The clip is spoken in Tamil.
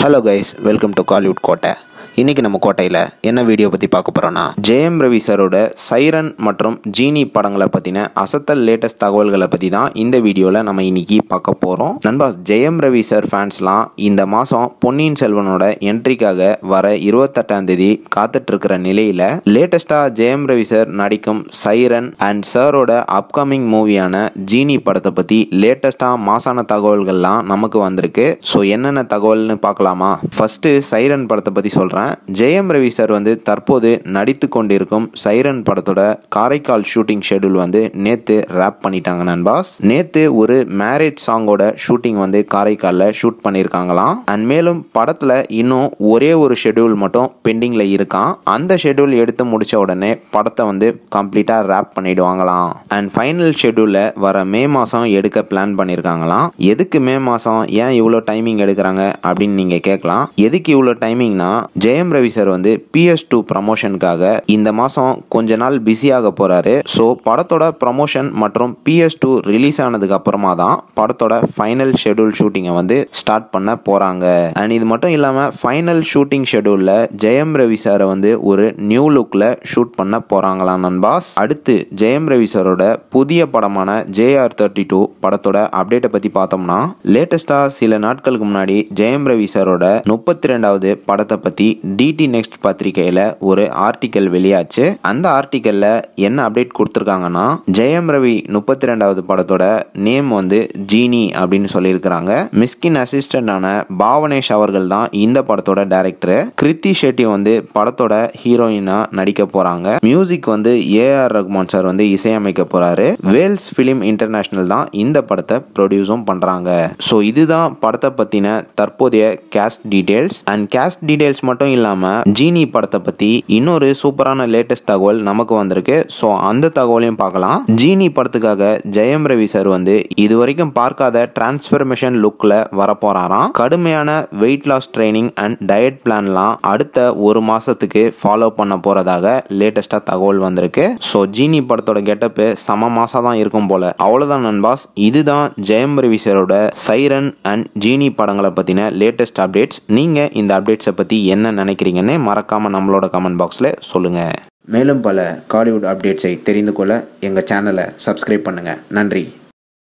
hello guys welcome to Kollywood Kottai இன்னைக்கு நம்ம கோட்டையில் என்ன வீடியோ பற்றி பார்க்க போகிறோன்னா ஜெயம் ரவி சாரோட சைரன் மற்றும் ஜீனி படங்களை பற்றின அசத்தல் லேட்டஸ்ட் தகவல்களை பற்றி தான் இந்த வீடியோவில் நம்ம இன்னைக்கு பார்க்க போகிறோம் நண்பா ஜெயம் ரவி சார் ஃபேன்ஸ்லாம் இந்த மாதம் பொன்னியின் செல்வனோட என்ட்ரிக்காக வர இருபத்தெட்டாம் தேதி காத்துட்டு இருக்கிற நிலையில் லேட்டஸ்ட்டாக ஜெயம் ரவி சார் நடிக்கும் சைரன் அண்ட் சாரோட அப்கமிங் மூவியான ஜீனி படத்தை பற்றி லேட்டஸ்ட்டாக மாசான தகவல்கள்லாம் நமக்கு வந்திருக்கு ஸோ என்னென்ன தகவல்னு பார்க்கலாமா ஃபர்ஸ்ட் சைரன் படத்தை பற்றி சொல்கிறேன் ஜெயம் ரவி சார் வந்து தற்போது நடித்து கொண்டிருக்கும் சைரன் படத்தோட காரைக்கால் ஷூட்டிங் ஷெட்யூல் வந்து நேற்று ரேப் பண்ணிட்டாங்க நண்பாஸ் நேற்று ஒரு மேரேஜ் சாங்கோட ஷூட்டிங் வந்து காரைக்காலில் ஷூட் பண்ணியிருக்காங்களாம் அண்ட் மேலும் படத்தில் இன்னும் ஒரே ஒரு ஷெட்யூல் மட்டும் பெண்டிங்கில் இருக்கான் அந்த ஷெட்யூல் எடுத்து முடிச்ச உடனே படத்தை வந்து கம்ப்ளீட்டாக ரேப் பண்ணிடுவாங்களாம் அண்ட் ஃபைனல் ஷெட்யூலில் வர மே மாதம் எடுக்க பிளான் பண்ணியிருக்காங்களாம் எதுக்கு மே மாதம் ஏன் இவ்வளோ டைமிங் எடுக்கிறாங்க அப்படின்னு நீங்கள் கேட்கலாம் எதுக்கு இவ்வளோ டைமிங்னா ஜெயம் ரவி சார் வந்து பிஎஸ் டூ ப்ரமோஷனுக்காக இந்த மாதம் கொஞ்ச நாள் பிஸியாக போகிறாரு ஸோ படத்தோட ப்ரமோஷன் மற்றும் பிஎஸ் டூ ரிலீஸ் ஆனதுக்கு அப்புறமா தான் படத்தோட ஃபைனல் ஷெட்யூல் ஷூட்டிங்கை வந்து ஸ்டார்ட் பண்ண போகிறாங்க அண்ட் இது மட்டும் இல்லாமல் ஃபைனல் ஷூட்டிங் ஷெட்யூலில் ஜெயம் ரவி சாரை வந்து ஒரு நியூ லுக்கில் ஷூட் பண்ண போகிறாங்களாம் நண்பாஸ் அடுத்து ஜெயம் ரவி சாரோட புதிய படமான ஜேஆர் தேர்ட்டி டூ படத்தோட அப்டேட்டை பற்றி பார்த்தோம்னா லேட்டஸ்ட்டாக சில நாட்களுக்கு முன்னாடி ஜெயம் ரவி சாரோட முப்பத்தி ரெண்டாவது படத்தை பற்றி டிடி நெக்ஸ்ட் பத்திரிகையில் ஒரு ஆர்டிக்கல் வெளியாச்சு அந்த ஆர்டிக்கலில் என்ன அப்டேட் கொடுத்துருக்காங்கன்னா ஜெயம் ரவி முப்பத்தி ரெண்டாவது படத்தோட நேம் வந்து ஜீனி அப்படின்னு சொல்லியிருக்கிறாங்க மிஸ்கின் அசிஸ்டண்டான பாவனேஷ் அவர்கள் தான் இந்த படத்தோட டைரக்டர் கிருத்தி ஷெட்டி வந்து படத்தோட ஹீரோயினா நடிக்க போறாங்க மியூசிக் வந்து ஏஆர் ரஹ்மான் சார் வந்து இசையமைக்க போறாரு வேல்ஸ் ஃபிலிம் இன்டர்நேஷனல் தான் இந்த படத்தை ப்ரொடியூஸும் பண்றாங்க ஸோ இதுதான் படத்தை பத்தின தற்போதைய cast details and cast details மட்டும் இல்லாம ஜீனி படத்தை பத்தி இன்னொரு சூப்பரான லேட்டஸ்ட் தகவல் நமக்கு வந்திருக்கு ஸோ அந்த தகவலையும் பார்க்கலாம் ஜீனி படத்துக்காக ஜெயம் ரவி சார் வந்து இது வரைக்கும் பார்க்காத டிரான்ஸ்ஃபர்மேஷன் லுக்ல வரப்போறாராம் கடுமையான weight loss training and diet பிளான்லாம் அடுத்த ஒரு மாசத்துக்கு ஃபாலோ பண்ண போறதாக லேட்டஸ்டா தகவல் வந்திருக்கு ஸோ ஜீனி படத்தோட கெட்டப்பு சம மாசம் தான் இருக்கும் போல அவ்வளவுதான் நண்பாஸ் இதுதான் ஜெயம் ரவி சாரோட சைரன் அண்ட் ஜீனி படங்களை பத்தின லேட்டஸ்ட் அப்டேட்ஸ் நீங்க இந்த அப்டேட்ஸை பத்தி என்ன நினைக்கிறீங்கன்னு மறக்காம நம்மளோட கமெண்ட் பாக்ஸ்ல சொல்லுங்க மேலும் பல காலிவுட் அப்டேட்ஸை தெரிந்து கொள்ள எங்கள் சேனலை சப்ஸ்கிரைப் பண்ணுங்கள் நன்றி